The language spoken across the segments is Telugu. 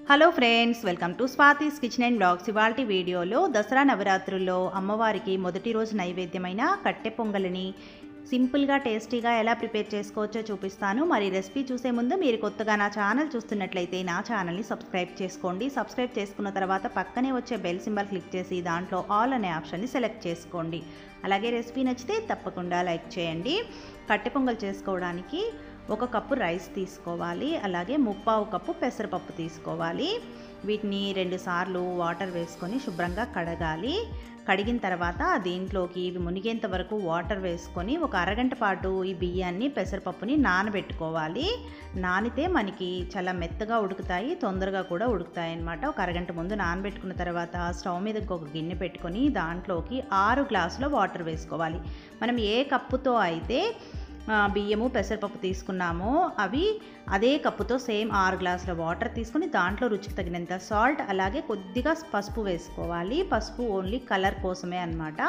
hello friends welcome to Swathi's kitchen and blogs ఇవాల్టి వీడియోలో దసరా నవరాత్రుల్లో అమ్మవారికి మొదటి రోజు నైవేద్యమైన కట్టె పొంగలిని సింపుల్గా టేస్టీగా ఎలా ప్రిపేర్ చేసుకోవచ్చో చూపిస్తాను మరి రెసిపీ చూసే ముందు మీరు కొత్తగా నా ఛానల్ చూస్తున్నట్లయితే నా ఛానల్ని సబ్స్క్రైబ్ చేసుకోండి సబ్స్క్రైబ్ చేసుకున్న తర్వాత పక్కనే వచ్చే బెల్ సింబల్ క్లిక్ చేసి దాంట్లో ఆల్ అనే ఆప్షన్ని సెలెక్ట్ చేసుకోండి అలాగే రెసిపీ నచ్చితే తప్పకుండా లైక్ చేయండి కట్టె పొంగల్ చేసుకోవడానికి ఒక కప్పు రైస్ తీసుకోవాలి అలాగే ముప్పావు కప్పు పెసరపప్పు తీసుకోవాలి వీటిని రెండు సార్లు వాటర్ వేసుకొని శుభ్రంగా కడగాలి కడిగిన తర్వాత దీంట్లోకి ఇవి మునిగేంత వరకు వాటర్ వేసుకొని ఒక అరగంట పాటు ఈ బియ్యాన్ని పెసరపప్పుని నానబెట్టుకోవాలి నానితే మనకి చాలా మెత్తగా ఉడుకుతాయి తొందరగా కూడా ఉడుకుతాయి అన్నమాట ఒక అరగంట ముందు నానబెట్టుకున్న తర్వాత స్టవ్ మీద ఇంకొక గిన్నె పెట్టుకొని దాంట్లోకి ఆరు గ్లాసుల వాటర్ వేసుకోవాలి మనం ఏ కప్పుతో అయితే ఆ, బియ్యము పెసరపప్పు తీసుకున్నామో అవి అదే కప్పుతో సేమ్ ఆరు గ్లాసుల వాటర్ తీసుకుని దాంట్లో రుచికి తగినంత సాల్ట్ అలాగే కొద్దిగా పసుపు వేసుకోవాలి పసుపు ఓన్లీ కలర్ కోసమే అనమాట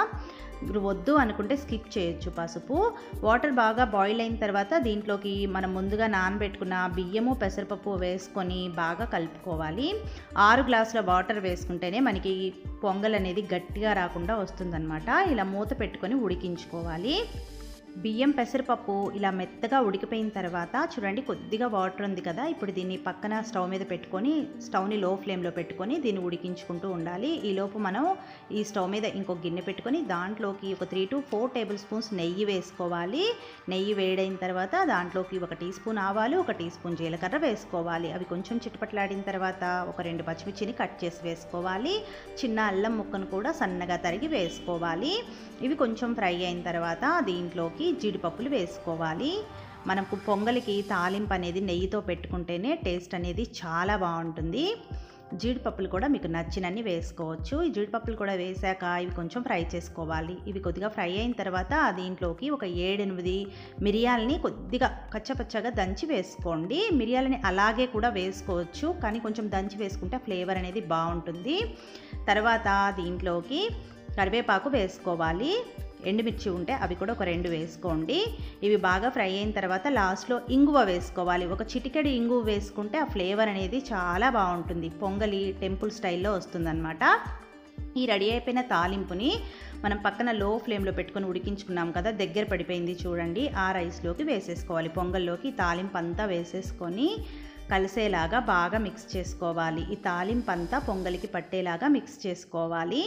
వద్దు అనుకుంటే స్కిప్ చేయొచ్చు పసుపు వాటర్ బాగా బాయిల్ అయిన తర్వాత దీంట్లోకి మనం ముందుగా నానబెట్టుకున్న బియ్యము పెసరపప్పు వేసుకొని బాగా కలుపుకోవాలి ఆరు గ్లాసుల వాటర్ వేసుకుంటేనే మనకి పొంగల్ అనేది గట్టిగా రాకుండా వస్తుందన్నమాట ఇలా మూత పెట్టుకొని ఉడికించుకోవాలి బియ్యం పెసరపప్పు ఇలా మెత్తగా ఉడికిపోయిన తర్వాత చూడండి కొద్దిగా వాటర్ ఉంది కదా ఇప్పుడు దీన్ని పక్కన స్టవ్ మీద పెట్టుకొని స్టవ్ని లో ఫ్లేమ్లో పెట్టుకొని దీన్ని ఉడికించుకుంటూ ఉండాలి ఈ లోపు మనం ఈ స్టవ్ మీద ఇంకొక గిన్నె పెట్టుకొని దాంట్లోకి ఒక three to four tablespoons నెయ్యి వేసుకోవాలి నెయ్యి వేడైన తర్వాత దాంట్లోకి ఒక టీ స్పూన్ ఆవాలు ఒక టీ స్పూన్ జీలకర్ర వేసుకోవాలి అవి కొంచెం చిటపట్లాడిన తర్వాత ఒక రెండు పచ్చిమిర్చిని కట్ చేసి వేసుకోవాలి చిన్న అల్లం ముక్కను కూడా సన్నగా తరిగి వేసుకోవాలి ఇవి కొంచెం ఫ్రై అయిన తర్వాత దీంట్లోకి జీడిపప్పులు వేసుకోవాలి మనకు పొంగలికి తాలింపు అనేది నెయ్యితో పెట్టుకుంటేనే టేస్ట్ అనేది చాలా బాగుంటుంది జీడిపప్పులు కూడా మీకు నచ్చినన్ని వేసుకోవచ్చు ఈ జీడిపప్పులు కూడా వేసాక ఇవి కొంచెం ఫ్రై చేసుకోవాలి ఇవి కొద్దిగా ఫ్రై అయిన తర్వాత దీంట్లోకి ఒక ఏడెనిమిది మిరియాలని కొద్దిగా కచ్చపచ్చగా దంచి వేసుకోండి మిరియాలని అలాగే కూడా వేసుకోవచ్చు కానీ కొంచెం దంచి వేసుకుంటే ఫ్లేవర్ అనేది బాగుంటుంది తర్వాత దీంట్లోకి కరివేపాకు వేసుకోవాలి ఎండుమిర్చి ఉంటే అవి కూడా ఒక రెండు వేసుకోండి ఇవి బాగా ఫ్రై అయిన తర్వాత లాస్ట్లో ఇంగువ వేసుకోవాలి ఒక చిటికెడు ఇంగువ వేసుకుంటే ఆ ఫ్లేవర్ అనేది చాలా బాగుంటుంది పొంగలి టెంపుల్ స్టైల్లో వస్తుందన్నమాట ఈ రెడీ అయిపోయిన తాలింపుని మనం పక్కన లో ఫ్లేమ్లో పెట్టుకొని ఉడికించుకున్నాం కదా దగ్గర పడిపోయింది చూడండి ఆ రైస్లోకి వేసేసుకోవాలి పొంగల్లోకి తాలింపు అంతా వేసేసుకొని కలిసేలాగా బాగా మిక్స్ చేసుకోవాలి ఈ తాలింపు అంతా పొంగలికి పట్టేలాగా మిక్స్ చేసుకోవాలి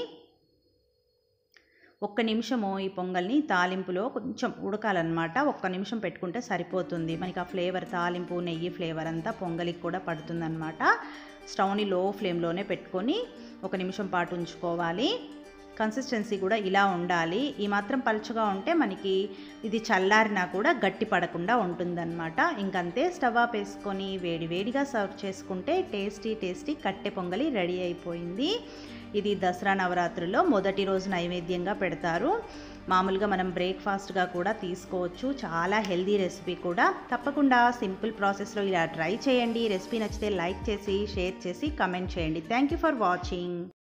ఒక్క నిమిషము ఈ పొంగల్ని తాలింపులో కొంచెం ఉడకాలన్నమాట ఒక్క నిమిషం పెట్టుకుంటే సరిపోతుంది మనకి ఆ ఫ్లేవర్ తాలింపు నెయ్యి ఫ్లేవర్ అంతా పొంగలికి కూడా పడుతుందన్నమాట స్టవ్ని లో ఫ్లేమ్లోనే పెట్టుకొని ఒక నిమిషం పాటు ఉంచుకోవాలి కన్సిస్టెన్సీ కూడా ఇలా ఉండాలి ఈ మాత్రం పలుచగా ఉంటే మనకి ఇది చల్లారినా కూడా గట్టి పడకుండా ఉంటుందన్నమాట ఇంకంతే స్టవ్ ఆఫ్ వేసుకొని వేడి వేడిగా సర్వ్ చేసుకుంటే టేస్టీ టేస్టీ కట్టె పొంగలి రెడీ అయిపోయింది ఇది దసరా నవరాత్రుల్లో మొదటి రోజు నైవేద్యంగా పెడతారు మామూలుగా మనం బ్రేక్ఫాస్ట్గా కూడా తీసుకోవచ్చు చాలా హెల్దీ రెసిపీ కూడా తప్పకుండా సింపుల్ ప్రాసెస్లో ఇలా ట్రై చేయండి రెసిపీ నచ్చితే లైక్ చేసి షేర్ చేసి కమెంట్ చేయండి థ్యాంక్ యూ ఫర్ వాచింగ్